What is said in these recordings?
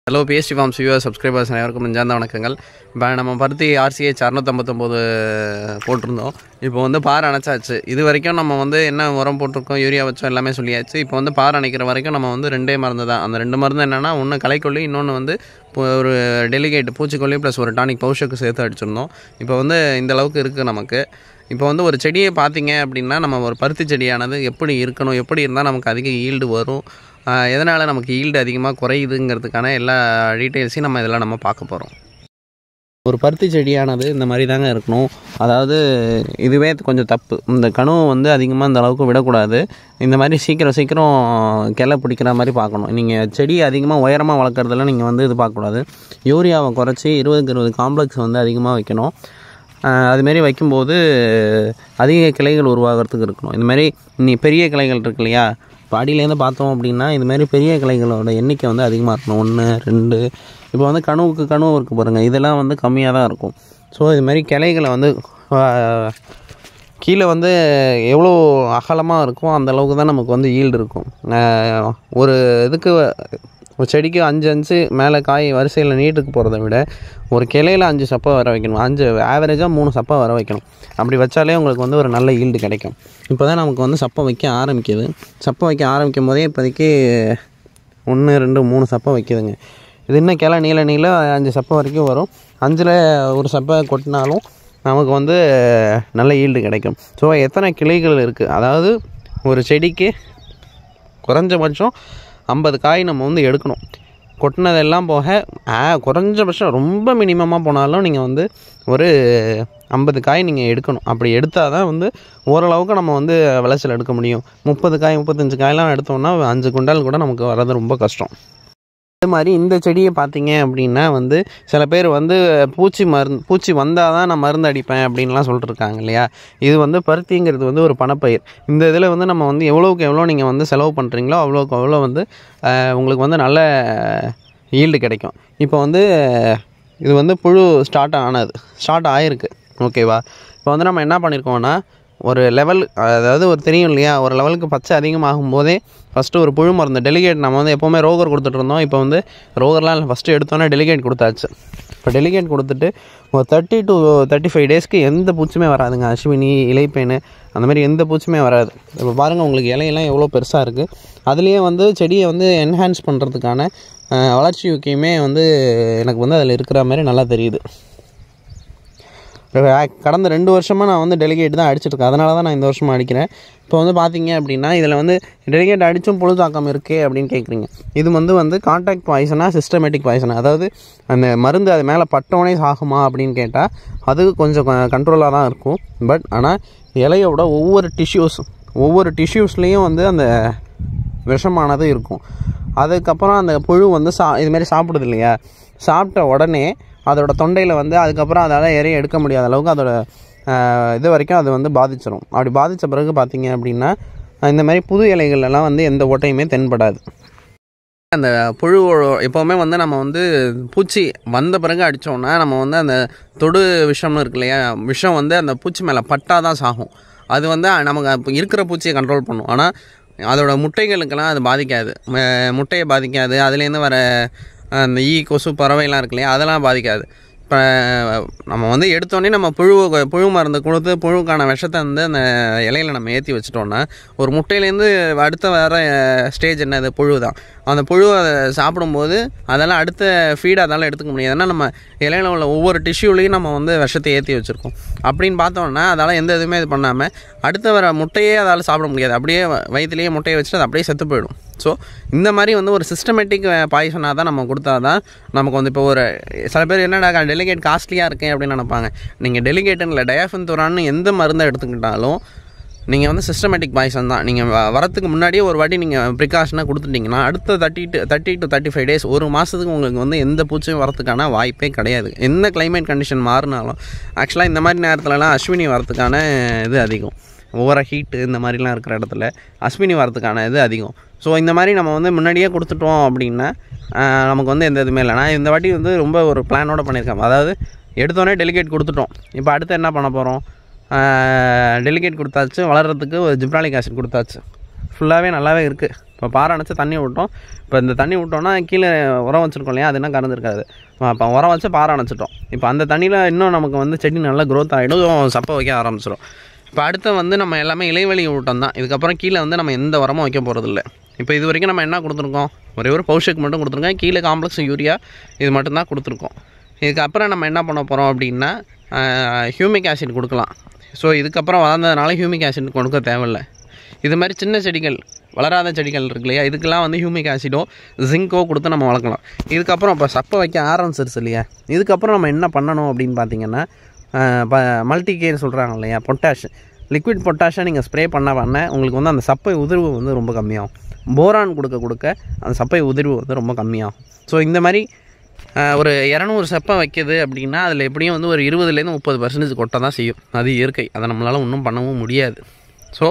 hello B S T farms viewer subscribers அனைவருக்கும் நெஞ்சார்ந்த வணக்கங்கள் இப்போ நம்ம பருத்தி ஆர்சிஹெச் அறநூற்றம்பத்தொம்போது போட்டிருந்தோம் இப்போ வந்து பார் அணைச்சாச்சு இது வரைக்கும் நம்ம வந்து என்ன உரம் போட்டிருக்கோம் யூரியா வச்சோம் எல்லாமே சொல்லியாச்சு இப்போ வந்து பார் அணைக்கிற வரைக்கும் நம்ம வந்து ரெண்டே மருந்து தான் அந்த ரெண்டு மருந்து என்னென்னா ஒன்று களைக்கொல்லி இன்னொன்று வந்து இப்போ ஒரு டெலிகேட் பூச்சிக்கொல்லி ப்ளஸ் ஒரு டானிக் பவுஷருக்கு சேர்த்து அடிச்சிருந்தோம் இப்போ வந்து இந்த அளவுக்கு இருக்குது நமக்கு இப்போ வந்து ஒரு செடியை பார்த்தீங்க அப்படின்னா நம்ம ஒரு பருத்தி செடியானது எப்படி இருக்கணும் எப்படி இருந்தால் நமக்கு அதிக ஈல்டு வரும் ஆஹ் எதனால் நமக்கு ஈல்டு அதிகமாக குறையுதுங்கிறதுக்கான எல்லா டீட்டெயில்ஸையும் நம்ம இதெல்லாம் நம்ம பார்க்க போகிறோம் ஒரு பருத்தி செடியானது இந்த மாதிரி தாங்க இருக்கணும் அதாவது இதுவே கொஞ்சம் தப்பு இந்த கணுவை வந்து அதிகமாக இந்த அளவுக்கு விடக்கூடாது இந்த மாதிரி சீக்கிரம் சீக்கிரம் கிளை பிடிக்கிற மாதிரி பார்க்கணும் நீங்கள் செடி அதிகமாக உயரமாக வளர்க்குறதுல நீங்கள் வந்து இது பார்க்கக்கூடாது யூரியாவை குறைச்சி இருபதுக்கு இருபது காம்ப்ளெக்ஸ் வந்து அதிகமாக வைக்கணும் ஆஹ் அதுமாரி வைக்கும்போது அதிக கிளைகள் உருவாகிறதுக்கு இருக்கணும் இந்த மாதிரி நீ பெரிய கிளைகள் இருக்கு இல்லையா இப்போ அடியிலேருந்து பார்த்தோம் அப்படின்னா இது மாதிரி பெரிய கிளைகளோட எண்ணிக்கை வந்து அதிகமாக இருக்கணும் ஒன்று ரெண்டு இப்போ வந்து கணுவுக்கு கணுவு இருக்குது பாருங்கள் இதெல்லாம் வந்து கம்மியாக தான் இருக்கும் ஸோ இது மாதிரி கிளைகளை வந்து ஆஹ், கீழே வந்து எவ்வளோ அகலமாக இருக்கும் அந்த அளவுக்கு தான் நமக்கு வந்து ஈல்டு இருக்கும் ஆஹ், ஒரு இதுக்கு ஒரு செடிக்கு அஞ்சு அஞ்சு மேலே காய் வரிசையில் நீட்டுக்கு போகிறத விட ஒரு கிளையில் அஞ்சு சப்பை வர வைக்கணும் அஞ்சு ஆவரேஜாக மூணு சப்பை வர வைக்கணும் அப்படி வச்சாலே உங்களுக்கு வந்து ஒரு நல்ல ஈல்டு கிடைக்கும் இப்போ தான் நமக்கு வந்து சப்பை வைக்க ஆரம்பிக்குது சப்பை வைக்க ஆரம்பிக்கும் போதே இப்போதைக்கு ஒன்று ரெண்டு மூணு சப்பை வைக்குதுங்க இது இன்னும் கிளை நீள நீள அஞ்சு சப்பை வரைக்கும் வரும் அஞ்சில் ஒரு சப்பை கொட்டினாலும் நமக்கு வந்து நல்ல ஈல்டு கிடைக்கும் ஸோ எத்தனை கிளைகள் இருக்குது அதாவது ஒரு செடிக்கு குறைஞ்சபட்சம் ஐம்பது காய் நம்ம வந்து எடுக்கணும் கொட்டினதெல்லாம் போக ஆ, குறைஞ்சபட்சம் ரொம்ப மினிமமாக போனாலும் நீங்கள் வந்து ஒரு ஐம்பது காய் நீங்கள் எடுக்கணும் அப்படி எடுத்தால் தான் வந்து ஓரளவுக்கு நம்ம வந்து விளைச்சல் எடுக்க முடியும் முப்பது காய் முப்பத்தஞ்சு காயெல்லாம் எடுத்தோம்னா அஞ்சு குண்டால் கூட நமக்கு வர்றது ரொம்ப கஷ்டம் அதே மாதிரி இந்த செடியை பார்த்தீங்க அப்படின்னா வந்து சில பேர் வந்து பூச்சி மருந்து பூச்சி வந்தால் தான் நான் மருந்து அடிப்பேன் அப்படின்லாம் சொல்லிட்டு இருக்காங்க இல்லையா இது வந்து பருத்திங்கிறது வந்து ஒரு பணப்பயிர் இந்த இதில் வந்து நம்ம வந்து எவ்வளோக்கு எவ்வளோ நீங்கள் வந்து செலவு பண்ணுறீங்களோ அவ்வளோக்கு அவ்வளோ வந்து ஆஹ், உங்களுக்கு வந்து நல்ல ஈல்டு கிடைக்கும் இப்போ வந்து இது வந்து புழு ஸ்டார்ட் ஆனது ஸ்டார்ட் ஆகிருக்கு ஓகேவா இப்போ வந்து நம்ம என்ன பண்ணியிருக்கோம்னா ஒரு லெவல் அதாவது ஒரு தெரியும் இல்லையா ஒரு லெவலுக்கு பச்சை அதிகமாகும் போதே ஃபஸ்ட்டு ஒரு புழு மருந்து டெலிகேட் நம்ம வந்து எப்போவுமே ரோகர் கொடுத்துட்டு இருந்தோம் இப்போ வந்து ரோகர்லாம் இல்லை ஃபஸ்ட்டு எடுத்தோன்னே டெலிகேட் கொடுத்தாச்சு இப்போ டெலிகேட் கொடுத்துட்டு ஒரு தேர்ட்டி டு தேர்ட்டி ஃபைவ் டேஸ்க்கு எந்த பூச்சுமே வராதுங்க அஸ்வினி இலைப்பேனு அந்த மாதிரி எந்த பூச்சுமே வராது இப்போ பாருங்கள் உங்களுக்கு இலையெல்லாம் எவ்வளோ பெருசாக இருக்குது அதுலேயே வந்து செடியை வந்து என்ஹான்ஸ் பண்ணுறதுக்கான அஹ், வளர்ச்சி ஊக்கியமே வந்து எனக்கு வந்து அதில் இருக்கிற மாதிரி நல்லா தெரியுது இப்ப கடந்த ரெண்டு வருஷமாக நான் வந்து டெலிகேட் தான் அடிச்சிட்ருக்கேன் அதனால தான் நான் இந்த வருஷமாக அடிக்கிறேன் இப்போ வந்து பார்த்தீங்க அப்படின்னா இதில் வந்து டெலிகேட் அடித்தும் புழுதாக்கம் இருக்கே அப்படின்னு கேட்குறீங்க இது வந்து வந்து கான்டாக்ட் பாய்சனா சிஸ்டமேட்டிக் பாய்சனா அதாவது அந்த மருந்து அது மேலே பட்டோனே சாகுமா அப்படின்னு கேட்டால் அது கொஞ்சம் கண்ட்ரோலாக தான் இருக்கும் பட் ஆனால் இலையோட ஒவ்வொரு டிஷ்யூஸ் ஒவ்வொரு டிஷ்யூஸ்லேயும் வந்து அந்த விஷமானது இருக்கும் அதுக்கப்புறம் அந்த புழு வந்து சா இதுமாரி சாப்பிடுது இல்லையா சாப்பிட்ட உடனே அதோட தொண்டையில் வந்து அதுக்கப்புறம் அதால் இறைய எடுக்க முடியாத அளவுக்கு அதோட ஆஹ், இது வரைக்கும் அது வந்து பாதிச்சிடும் அப்படி பாதித்த பிறகு பார்த்தீங்க அப்படின்னா இந்த மாதிரி புது இலைகள்லாம் வந்து எந்த ஓட்டையுமே தென்படாது அந்த புழு எப்போவுமே வந்து நம்ம வந்து பூச்சி வந்த பிறகு அடித்தோன்னா நம்ம வந்து அந்த தொடு விஷம்னு இருக்கு இல்லையா விஷம் வந்து அந்த பூச்சி மேலே பட்டால் தான் சாகும் அது வந்து நமக்கு அப்போ இருக்கிற பூச்சியை கண்ட்ரோல் பண்ணும் ஆனால் அதோட முட்டைகளுக்கெல்லாம் அது பாதிக்காது ம- முட்டையை பாதிக்காது அதுலேருந்து வர அந்த ஈ கொசு பறவைலாம் இருக்கு இல்லையா அதெல்லாம் பாதிக்காது இப்போ நம்ம வந்து எடுத்தோடனே நம்ம புழு புழு மருந்து கொடுத்து புழுக்கான விஷத்தை வந்து அந்த இலையில நம்ம ஏற்றி வச்சிட்டோம்னா ஒரு முட்டையிலேருந்து அடுத்த வர ஸ்டேஜ் என்னது புழு தான் அந்த புழு அதை சாப்பிடும்போது அதெல்லாம் அடுத்த ஃபீட் அதால் எடுத்துக்க முடியாது ஏன்னா நம்ம இலையில உள்ள ஒவ்வொரு டிஷ்யூலையும் நம்ம வந்து விஷத்தை ஏற்றி வச்சுருக்கோம் அப்படின்னு பார்த்தோம்னா அதால் எந்த இதுவுமே இது பண்ணாமல் அடுத்த வர முட்டையே அதால் சாப்பிட முடியாது அப்படியே வ- வயிற்றுலேயே முட்டையை வச்சுட்டு அது அப்படியே செத்து போயிடும் ஸோ இந்த மாதிரி வந்து ஒரு சிஸ்டமேட்டிக் பாய்சனாக தான் நம்ம கொடுத்தா தான் நமக்கு வந்து இப்போ ஒரு சில பேர் என்னடா டெலிகேட் காஸ்ட்லியாக இருக்கேன் அப்படின்னு நினைப்பாங்க நீங்கள் டெலிகேட்டுன்னு இல்லை டயாஃபின் துரான்னு எந்த மருந்தை எடுத்துக்கிட்டாலும் நீங்கள் வந்து சிஸ்டமேட்டிக் பாய்சன் தான் நீங்கள் வரத்துக்கு முன்னாடியே ஒரு வாட்டி நீங்கள் ப்ரிகாஷனாக கொடுத்துட்டிங்கன்னா அடுத்த thirty to thirty to thirty five days ஒரு மாதத்துக்கு உங்களுக்கு வந்து எந்த பூச்சியும் வரத்துக்கான வாய்ப்பே கிடையாது எந்த climate கண்டிஷன் மாறினாலும் ஆக்சுவலாக இந்த மாதிரி நேரத்துலலாம் அஸ்வினி வரத்துக்கான இது அதிகம் ஓவர ஹீட்டு இந்த மாதிரிலாம் இருக்கிற இடத்துல அஸ்வினி வரத்துக்கான இது அதிகம் ஸோ இந்த மாதிரி நம்ம வந்து முன்னாடியே கொடுத்துட்டோம் அப்படின்னா ஆஹ், நமக்கு வந்து எந்த இதுவுமே இல்லை நான் இந்த வாட்டி வந்து ரொம்ப ஒரு பிளானோட பண்ணியிருக்கேன் அதாவது எடுத்தோடனே டெலிகேட் கொடுத்துட்டோம் இப்போ அடுத்து என்ன பண்ண போகிறோம் டெலிகேட் கொடுத்தாச்சு வளர்கிறதுக்கு ஒரு ஜிப்ராலிக் ஆசிட் கொடுத்தாச்சு ஃபுல்லாகவே நல்லாவே இருக்குது இப்போ பாறை அணைச்சி தண்ணி விட்டோம் இப்போ இந்த தண்ணி விட்டோம்னா கீழே உரம் வச்சுருக்கோம் இல்லையா அது என்ன கறந்துருக்காது இப்போ உரம் வச்சு பாறை அணைச்சிட்டோம் இப்போ அந்த தண்ணியில் இன்னும் நமக்கு வந்து செடி நல்லா க்ரோத் ஆகிடும் சப்பை வைக்க ஆரம்பிச்சிடும் இப்போ அடுத்து வந்து நம்ம எல்லாமே இலைவெளி ஊட்டம் தான் இதுக்கப்புறம் கீழே வந்து நம்ம எந்த உரமும் வைக்க போகிறதில்ல இப்போ இது வரைக்கும் நம்ம என்ன கொடுத்துருக்கோம் ஒரே ஒரு பௌஷக் மட்டும் கொடுத்துருக்கோம் கீழே காம்ப்ளெக்ஸ் யூரியா இது மட்டும்தான் கொடுத்துருக்கோம் இதுக்கப்புறம் நம்ம என்ன பண்ண போகிறோம் அப்படின்னா ஹியூமிக் ஆசிட் கொடுக்கலாம் ஸோ இதுக்கப்புறம் வளர்ந்ததுனால ஹியூமிக் ஆசிட் கொடுக்க தேவையில்லை இது மாதிரி சின்ன செடிகள் வளராத செடிகள் இருக்கு இல்லையா இதுக்கெல்லாம் வந்து ஹியூமிக் ஆசிடோ ஜிங்கோ கொடுத்து நம்ம வளர்க்கலாம் இதுக்கப்புறம் இப்போ சப்பை வைக்க ஆரம்பிச்சிருச்சு இல்லையா இதுக்கப்புறம் நம்ம என்ன பண்ணணும் அப்படின்னு பார்த்தீங்கன்னா மல்டிகேன்னு சொல்கிறாங்க இல்லையா பொட்டாஷ் லிக்விட் பொட்டாஷை நீங்கள் ஸ்ப்ரே பண்ண பண்ண உங்களுக்கு வந்து அந்த சப்பை உதிர்வு வந்து ரொம்ப கம்மியாகும் போரான் கொடுக்க கொடுக்க அந்த சப்பை உதிர்வு வந்து ரொம்ப கம்மியாகும் ஸோ இந்த மாதிரி ஆஹ், ஒரு இரநூறு சப்பை வைக்கிது அப்படின்னா அதில் எப்படியும் வந்து ஒரு இருபதுலேருந்து முப்பது பர்சன்டேஜ் கொட்ட தான் செய்யும் அது இயற்கை அதை நம்மளால் ஒன்றும் பண்ணவும் முடியாது ஸோ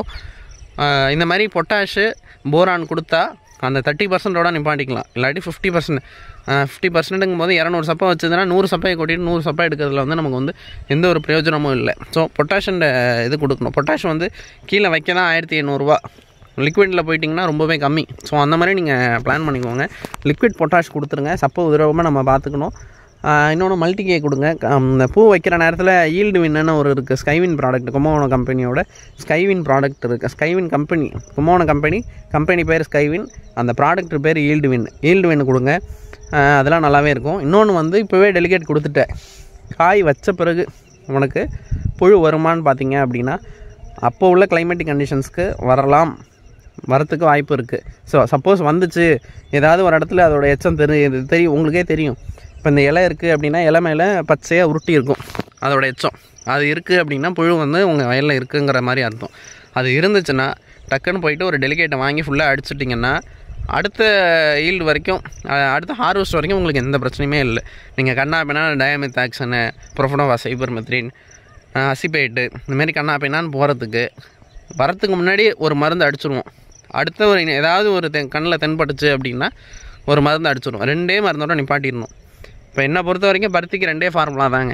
இந்த மாதிரி பொட்டாஷு போரான் கொடுத்தா அந்த தேர்ட்டி பர்சன்டோட நிப்பாட்டிக்கலாம் இல்லாட்டி ஃபிஃப்டி பர்சன்ட் ஃபிஃப்டி பர்சன்ட்டுங்கும் போது இரநூறு சப்பை வச்சதுன்னா நூறு சப்பையை கொட்டிட்டு நூறு சப்பை எடுக்கிறதுல வந்து நமக்கு வந்து எந்த ஒரு பிரயோஜனமும் இல்லை ஸோ பொட்டாஷன் இது கொடுக்கணும் பொட்டாஷ் வந்து கீழே வைக்க தான் ஆயிரத்தி எண்ணூறுரூவா லிக்விடில் போயிட்டிங்கன்னா ரொம்பவே கம்மி ஸோ அந்த மாதிரி நீங்கள் பிளான் பண்ணிக்கோங்க லிக்விட் பொட்டாஷ் கொடுத்துருங்க சப்பை உதிரவமாக நம்ம பார்த்துக்கணும் இன்னொன்று மல்டிகே கொடுங்க க- இந்த பூ வைக்கிற நேரத்தில் ஈல்டு வின்னு ஒரு இருக்குது ஸ்கைவின் ப்ராடக்ட் கும்பகோணம் கம்பெனியோட ஸ்கைவின் ப்ராடக்ட் இருக்குது Skywin company Kumbakonam company company பேர் ஸ்கைவின் அந்த ப்ராடக்ட் பேர் ஈல்டு வின் ஈல்டு வின் கொடுங்க ஆஹ் அதெல்லாம் நல்லாவே இருக்கும் இன்னொன்று வந்து இப்போவே டெலிகேட் கொடுத்துட்டேன் காய் வச்ச பிறகு உனக்கு புழு வருமான்னு பார்த்தீங்க அப்படின்னா அப்போ உள்ள கிளைமேட்டிக் கண்டிஷன்ஸ்க்கு வரலாம் வரத்துக்கு வாய்ப்பு இருக்குது ஸோ சப்போஸ் வந்துச்சு ஏதாவது ஒரு இடத்துல அதோட எச்சம் தெரி தெரியும் உங்களுக்கே தெரியும் இப்போ இந்த இலை இருக்குது அப்படின்னா இலை மேலே பச்சையாக உருட்டி இருக்கும் அதோட எச்சம் அது இருக்குது அப்படின்னா புழு வந்து உங்கள் வயலில் இருக்குங்கிற மாதிரி அர்த்தம் அது இருந்துச்சுன்னா டக்குன்னு போயிட்டு ஒரு டெலிகேட்டை வாங்கி ஃபுல்லாக அடிச்சிட்டிங்கன்னா அடுத்த ஈல்டு வரைக்கும் அஹ், அடுத்த ஹார்வெஸ்ட் வரைக்கும் உங்களுக்கு எந்த பிரச்சனையுமே இல்லை நீங்கள் கண்ணா பின்னா டயமித் ஆக்ஷனு ப்ரொஃபனோவா சைபர் மெத்ரின் அசிபேட்டு இந்தமாரி கண்ணா பின்னான்னு போகிறதுக்கு வரத்துக்கு முன்னாடி ஒரு மருந்து அடிச்சிருவோம் அடுத்த ஒரு ஏதாவது ஒரு தெ கண்ணில் தென்பட்டுச்சு அப்படின்னா ஒரு மருந்து அடிச்சிருவோம் ரெண்டே மருந்தோட நிப்பாட்டிடணும் இப்போ என்னை பொறுத்த வரைக்கும் பருத்திக்கு ரெண்டே ஃபார்முலா தாங்க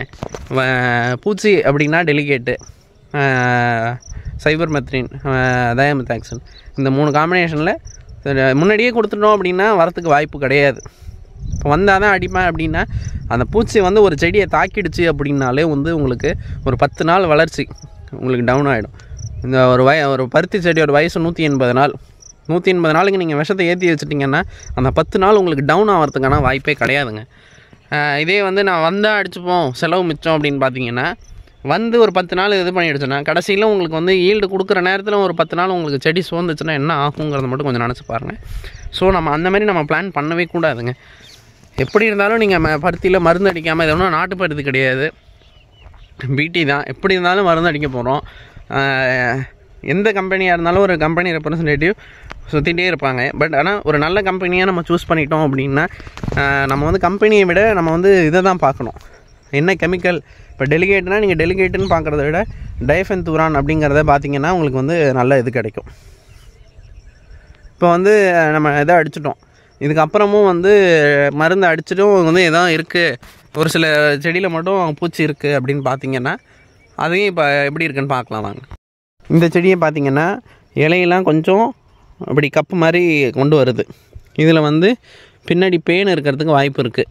வ- பூச்சி அப்படின்னா டெலிகேட்டு சைபர் மெத்ரின் டயமெத்தாக்சன் இந்த மூணு காம்பினேஷனில் முன்னாடியே கொடுத்துட்டோம் அப்படின்னா வரத்துக்கு வாய்ப்பு கிடையாது இப்போ வந்தால் தான் அடிப்பேன் அப்படின்னா அந்த பூச்சி வந்து ஒரு செடியை தாக்கிடுச்சு அப்படின்னாலே வந்து உங்களுக்கு ஒரு பத்து நாள் வளர்ச்சி உங்களுக்கு டவுன் ஆகிடும் இந்த ஒரு வய ஒரு பருத்தி செடியோட வயசு நூற்றி எண்பது நாள் நூற்றி எண்பது நாளுக்கு நீங்கள் விஷத்தை ஏற்றி வச்சிட்டிங்கன்னா அந்த பத்து நாள் உங்களுக்கு டவுன் ஆகிறதுக்கான வாய்ப்பே கிடையாதுங்க ஆஹ் இதே வந்து நான் வந்தால் அடிச்சுப்போம் செலவு மிச்சம் அப்படின்னு பார்த்தீங்கன்னா வந்து ஒரு பத்து நாள் இது பண்ணிடுச்சுன்னா கடைசியில் உங்களுக்கு வந்து ஈல்டு கொடுக்குற நேரத்தில் ஒரு பத்து நாள் உங்களுக்கு செடி சோர்ந்துச்சுன்னா என்ன ஆகுங்கிறத மட்டும் கொஞ்சம் நினச்சி பாருங்கள் ஸோ நம்ம அந்த மாதிரி நம்ம பிளான் பண்ணவே கூடாதுங்க எப்படி இருந்தாலும் நீங்கள் ம பருத்தியில் மருந்து அடிக்காமல் இது ஒன்றும் நாட்டு பருத்தி கிடையாது பிடி தான் எப்படி இருந்தாலும் மருந்து அடிக்க போகிறோம் எந்த கம்பெனியாக இருந்தாலும் ஒரு கம்பெனி ரெப்ரசன்டேட்டிவ் சுற்றிட்டே இருப்பாங்க பட் ஆனால் ஒரு நல்ல கம்பெனியாக நம்ம சூஸ் பண்ணிட்டோம் அப்படின்னா ஆஹ் நம்ம வந்து கம்பெனியை விட நம்ம வந்து இதை தான் பார்க்கணும் என்ன கெமிக்கல் இப்போ டெலிகேட்னா நீங்கள் டெலிகேட்டுன்னு பார்க்குறத விட டைஃபென் தூரான் அப்படிங்கிறத பார்த்தீங்கன்னா உங்களுக்கு வந்து நல்ல இது கிடைக்கும் இப்போ வந்து அஹ், நம்ம இதை அடிச்சிட்டோம் இதுக்கப்புறமும் வந்து மருந்து அடிச்சிட்டும் வந்து எதாவது இருக்குது ஒரு சில செடியில் மட்டும் பூச்சி இருக்குது அப்படின்னு பார்த்தீங்கன்னா அதையும் இப்போ எப்படி இருக்குன்னு பார்க்கலாம் வாங்க இந்த செடியை பார்த்தீங்கன்னா இலையெல்லாம் கொஞ்சம் அப்படி கப்பு மாதிரி கொண்டு வருது இதில் வந்து பின்னாடி பேன் இருக்கிறதுக்கு வாய்ப்பு இருக்குது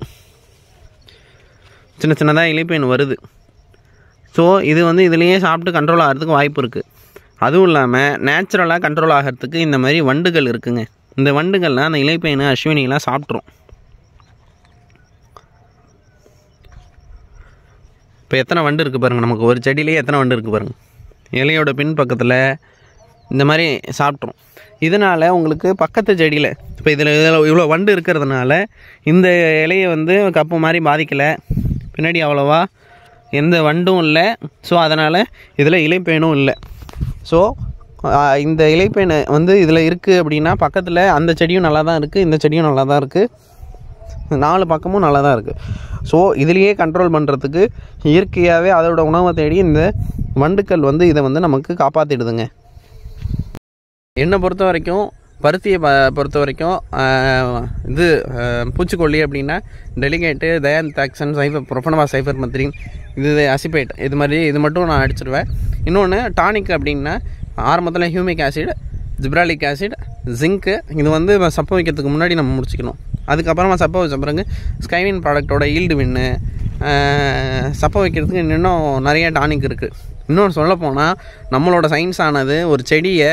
சின்ன சின்னதாக இலைப்பேன் வருது ஸோ இது வந்து இதுலேயே சாப்பிட்டு கண்ட்ரோல் ஆகிறதுக்கு வாய்ப்பு இருக்குது அதுவும் இல்லாமல் நேச்சுரலாக கண்ட்ரோல் ஆகிறதுக்கு இந்த மாதிரி வண்டுகள் இருக்குங்க இந்த வண்டுகள்லாம் அந்த இலைப்பேனு அஸ்வினிலாம் சாப்பிட்ரும் இப்போ எத்தனை வண்டு இருக்குது பாருங்கள் நமக்கு ஒரு செடியிலேயே எத்தனை வண்டு இருக்குது பாருங்கள் இலையோட பின் பக்கத்தில் இந்த மாதிரி சாப்பிட்ரும் இதனால் உங்களுக்கு பக்கத்து செடியில் இப்போ இதில் இதில் இவ்வளோ வண்டு இருக்கிறதுனால இந்த இலையை வந்து கப்பு மாதிரி பாதிக்கலை பின்னாடி அவ்வளோவா எந்த வண்டும் இல்லை ஸோ அதனால் இதில் இலைப்பேனும் இல்லை ஸோ இந்த இலைப்பேன் வந்து இதில் இருக்குது அப்படின்னா பக்கத்தில் அந்த செடியும் நல்லா தான் இருக்குது இந்த செடியும் நல்லா தான் இருக்குது நாலு பக்கமும் நல்லா தான் இருக்குது ஸோ இதுலேயே கண்ட்ரோல் பண்ணுறதுக்கு இயற்கையாகவே அதோட உணவை தேடி இந்த வண்டுக்கள் வந்து இதை வந்து நமக்கு காப்பாற்றிடுதுங்க என்னை பொறுத்த வரைக்கும் பருத்தியை ப பொறுத்த வரைக்கும் ஆஹ், இது ஆஹ், பூச்சிக்கொல்லி அப்படின்னா டெலிகேட்டு தயான் தாக்சன் சைஃபர் ப்ரொஃபனவா சைஃபர் மத்ரின் இது அசிபேட் இது மாதிரி இது மட்டும் நான் அடிச்சிடுவேன் இன்னொன்று டானிக் அப்படின்னா ஆரம்பத்தில் humic acid gibberellic acid zinc இது வந்து சப்ப வைக்கிறதுக்கு முன்னாடி நம்ம முடிச்சுக்கணும் அதுக்கப்புறமா சப்ப வச்ச பிறகு ஸ்கைவின் ப்ராடக்டோட ஈல்டு வின்னு சப்ப வைக்கிறதுக்கு இன்னும் நிறைய டானிக் இருக்குது இன்னொன்று சொல்ல போனால் நம்மளோட சயின்ஸ் ஆனது ஒரு செடியை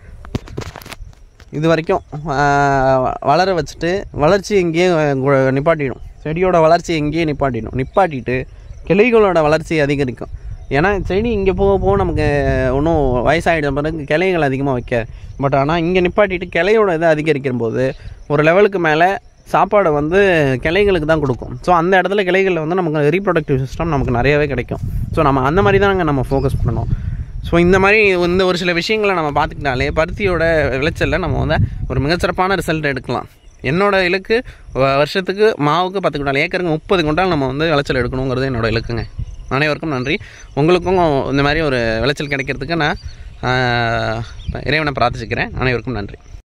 இது வரைக்கும் ஆஹ், வளர வச்சுட்டு வளர்ச்சி எங்கேயே கு- நிப்பாட்டிடும் செடியோட வளர்ச்சி எங்கேயே நிப்பாட்டிடும் நிப்பாட்டிட்டு கிளைகளோட வளர்ச்சி அதிகரிக்கும் ஏன்னா செடி இங்கே போக போக நமக்கு இன்னும் வயசாகிடுற பிறகு கிளைகள் அதிகமாக வைக்க பட் ஆனால் இங்கே நிப்பாட்டிட்டு கிளையோட இதை அதிகரிக்கும் போது ஒரு லெவலுக்கு மேலே சாப்பாடை வந்து கிளைகளுக்கு தான் கொடுக்கும் ஸோ அந்த இடத்துல கிளைகளில் வந்து நமக்கு ரீப்ரொடக்டிவ் சிஸ்டம் நமக்கு நிறையவே கிடைக்கும் ஸோ நம்ம அந்த மாதிரி தான் நம்ம ஃபோக்கஸ் பண்ணணும் ஸோ இந்த மாதிரி இந்த ஒரு சில விஷயங்களை நம்ம பார்த்துக்கிட்டாலே பருத்தியோட விளைச்சலில் நம்ம வந்து ஒரு மிகச்சிறப்பான ரிசல்ட் எடுக்கலாம் என்னோட இலக்கு வ- வருஷத்துக்கு மாவுக்கு பத்து குண்டால் ஏக்கருக்கு முப்பது குண்டால் நம்ம வந்து விளைச்சல் எடுக்கணுங்கிறது என்னோட இலக்குங்க அனைவருக்கும் நன்றி உங்களுக்கும் இந்த மாதிரி ஒரு விளைச்சல் கிடைக்கிறதுக்கு நான் ஆஹ், இறைவனை பிரார்த்திச்சுக்கிறேன் அனைவருக்கும் நன்றி